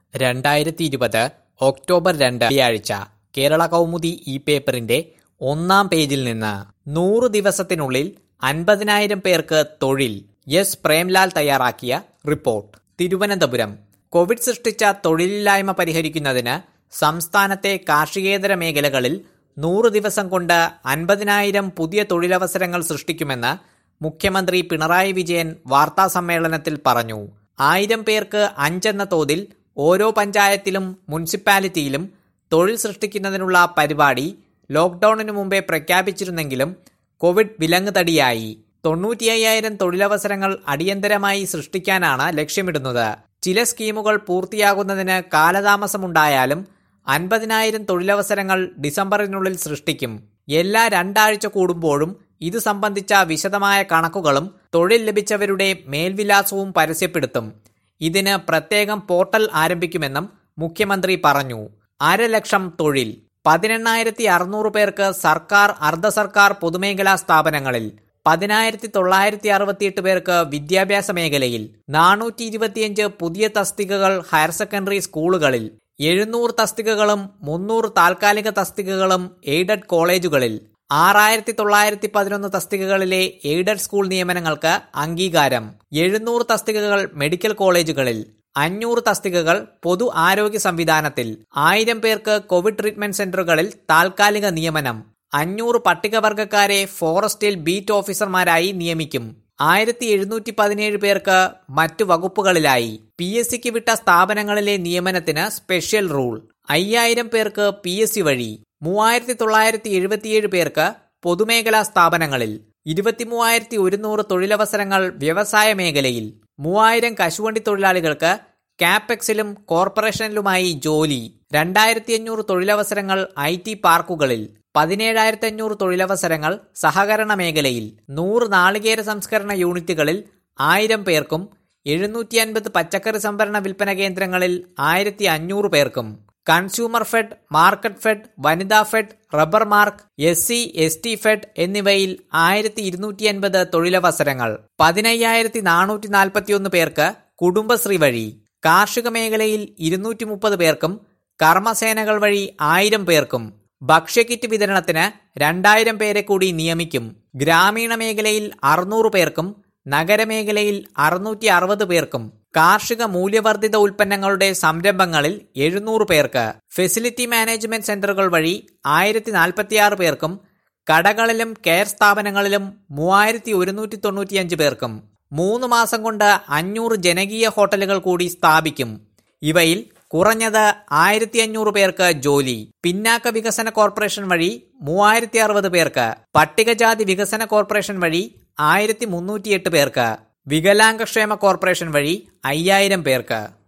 രണ്ടായിരത്തി ഇരുപത് ഒക്ടോബർ രണ്ട് വെള്ളിയാഴ്ച കേരള കൗമുദി ഈ പേപ്പറിന്റെ ഒന്നാം പേജിൽ നിന്ന് നൂറ് ദിവസത്തിനുള്ളിൽ അൻപതിനായിരം പേർക്ക് തൊഴിൽ എസ് പ്രേംലാൽ തയ്യാറാക്കിയ റിപ്പോർട്ട് തിരുവനന്തപുരം കോവിഡ് സൃഷ്ടിച്ച തൊഴിലില്ലായ്മ പരിഹരിക്കുന്നതിന് സംസ്ഥാനത്തെ കാർഷികേതര മേഖലകളിൽ നൂറ് ദിവസം കൊണ്ട് അൻപതിനായിരം പുതിയ തൊഴിലവസരങ്ങൾ സൃഷ്ടിക്കുമെന്ന് മുഖ്യമന്ത്രി പിണറായി വിജയൻ വാർത്താസമ്മേളനത്തിൽ പറഞ്ഞു ആയിരം പേർക്ക് അഞ്ചെന്ന തോതിൽ ഓരോ പഞ്ചായത്തിലും മുനിസിപ്പാലിറ്റിയിലും തൊഴിൽ സൃഷ്ടിക്കുന്നതിനുള്ള പരിപാടി ലോക്ഡൌണിനു മുമ്പേ പ്രഖ്യാപിച്ചിരുന്നെങ്കിലും കോവിഡ് വിലങ്ങുതടിയായി തൊണ്ണൂറ്റി അയ്യായിരം തൊഴിലവസരങ്ങൾ അടിയന്തരമായി സൃഷ്ടിക്കാനാണ് ലക്ഷ്യമിടുന്നത് ചില സ്കീമുകൾ പൂർത്തിയാകുന്നതിന് കാലതാമസമുണ്ടായാലും അൻപതിനായിരം തൊഴിലവസരങ്ങൾ ഡിസംബറിനുള്ളിൽ സൃഷ്ടിക്കും എല്ലാ രണ്ടാഴ്ച കൂടുമ്പോഴും ഇത് സംബന്ധിച്ച വിശദമായ കണക്കുകളും തൊഴിൽ ലഭിച്ചവരുടെ മേൽവിലാസവും പരസ്യപ്പെടുത്തും ഇതിന് പ്രത്യേകം പോർട്ടൽ ആരംഭിക്കുമെന്നും മുഖ്യമന്ത്രി പറഞ്ഞു അരലക്ഷം തൊഴിൽ പതിനെണ്ണായിരത്തി അറുന്നൂറ് പേർക്ക് സർക്കാർ അർദ്ധ സർക്കാർ പൊതുമേഖലാ സ്ഥാപനങ്ങളിൽ പതിനായിരത്തി തൊള്ളായിരത്തി അറുപത്തിയെട്ട് പേർക്ക് വിദ്യാഭ്യാസ മേഖലയിൽ നാനൂറ്റി ഇരുപത്തിയഞ്ച് പുതിയ തസ്തികകൾ ഹയർ സെക്കൻഡറി സ്കൂളുകളിൽ എഴുന്നൂറ് തസ്തികകളും മുന്നൂറ് താൽക്കാലിക തസ്തികകളും എയ്ഡഡ് കോളേജുകളിൽ ആറായിരത്തി തൊള്ളായിരത്തി പതിനൊന്ന് തസ്തികകളിലെ എയ്ഡഡ് സ്കൂൾ നിയമനങ്ങൾക്ക് അംഗീകാരം എഴുന്നൂറ് തസ്തികകൾ മെഡിക്കൽ കോളേജുകളിൽ അഞ്ഞൂറ് തസ്തികകൾ പൊതു ആരോഗ്യ സംവിധാനത്തിൽ ആയിരം പേർക്ക് കോവിഡ് ട്രീറ്റ്മെന്റ് സെന്ററുകളിൽ താൽക്കാലിക നിയമനം അഞ്ഞൂറ് പട്ടികവർഗക്കാരെ ഫോറസ്റ്റിൽ ബീറ്റ് ഓഫീസർമാരായി നിയമിക്കും ആയിരത്തി എഴുന്നൂറ്റി പതിനേഴ് പേർക്ക് മറ്റു വകുപ്പുകളിലായി പി എസ് സിക്ക് വിട്ട സ്ഥാപനങ്ങളിലെ നിയമനത്തിന് സ്പെഷ്യൽ റൂൾ അയ്യായിരം പേർക്ക് പി എസ് സി വഴി മൂവായിരത്തി തൊള്ളായിരത്തി എഴുപത്തിയേഴ് പേർക്ക് പൊതുമേഖലാ സ്ഥാപനങ്ങളിൽ ഇരുപത്തിമൂവായിരത്തി ഒരുന്നൂറ് തൊഴിലവസരങ്ങൾ വ്യവസായ മേഖലയിൽ മൂവായിരം കശുവണ്ടി തൊഴിലാളികൾക്ക് കാപ്പെക്സിലും കോർപ്പറേഷനിലുമായി ജോലി രണ്ടായിരത്തി അഞ്ഞൂറ് തൊഴിലവസരങ്ങൾ ഐ ടി പാർക്കുകളിൽ പതിനേഴായിരത്തി അഞ്ഞൂറ് തൊഴിലവസരങ്ങൾ സഹകരണ മേഖലയിൽ നൂറ് നാളികേര സംസ്കരണ യൂണിറ്റുകളിൽ ആയിരം പേർക്കും എഴുന്നൂറ്റി അൻപത് പച്ചക്കറി സംഭരണ വിൽപ്പന കേന്ദ്രങ്ങളിൽ ആയിരത്തി അഞ്ഞൂറ് പേർക്കും കൺസ്യൂമർ ഫെഡ് മാർക്കറ്റ് ഫെഡ് വനിതാ fed rubber mark S C S T fed എന്നിവയിൽ ആയിരത്തി ഇരുന്നൂറ്റി അൻപത് തൊഴിലവസരങ്ങൾ പതിനയ്യായിരത്തി നാനൂറ്റി നാൽപ്പത്തിയൊന്ന് പേർക്ക് കുടുംബശ്രീ വഴി കാർഷിക മേഖലയിൽ ഇരുന്നൂറ്റി മുപ്പത് പേർക്കും കർമ്മസേനകൾ വഴി ആയിരം പേർക്കും ഭക്ഷ്യക്കിറ്റ് വിതരണത്തിന് രണ്ടായിരം പേരെ കൂടി നിയമിക്കും ഗ്രാമീണ മേഖലയിൽ അറുന്നൂറ് പേർക്കും നഗരമേഖലയിൽ അറുന്നൂറ്റി അറുപത് പേർക്കും കാർഷിക മൂല്യവർദ്ധിത ഉൽപ്പന്നങ്ങളുടെ സംരംഭങ്ങളിൽ എഴുന്നൂറ് പേർക്ക് ഫെസിലിറ്റി മാനേജ്മെന്റ് സെന്ററുകൾ വഴി ആയിരത്തി നാൽപ്പത്തിയാറ് പേർക്കും കടകളിലും കെയർ സ്ഥാപനങ്ങളിലും മൂവായിരത്തി ഒരുന്നൂറ്റി തൊണ്ണൂറ്റിയഞ്ച് പേർക്കും മൂന്ന് മാസം കൊണ്ട് അഞ്ഞൂറ് ജനകീയ ഹോട്ടലുകൾ കൂടി സ്ഥാപിക്കും ഇവയിൽ കുറഞ്ഞത് ആയിരത്തി അഞ്ഞൂറ് പേർക്ക് ജോലി പിന്നാക്ക വികസന കോർപ്പറേഷൻ വഴി മൂവായിരത്തി അറുപത് പേർക്ക് പട്ടികജാതി വികസന കോർപ്പറേഷൻ വഴി ആയിരത്തി മുന്നൂറ്റിയെട്ട് പേർക്ക് വികലാംഗക്ഷേമ കോർപ്പറേഷൻ വഴി അയ്യായിരം പേർക്ക്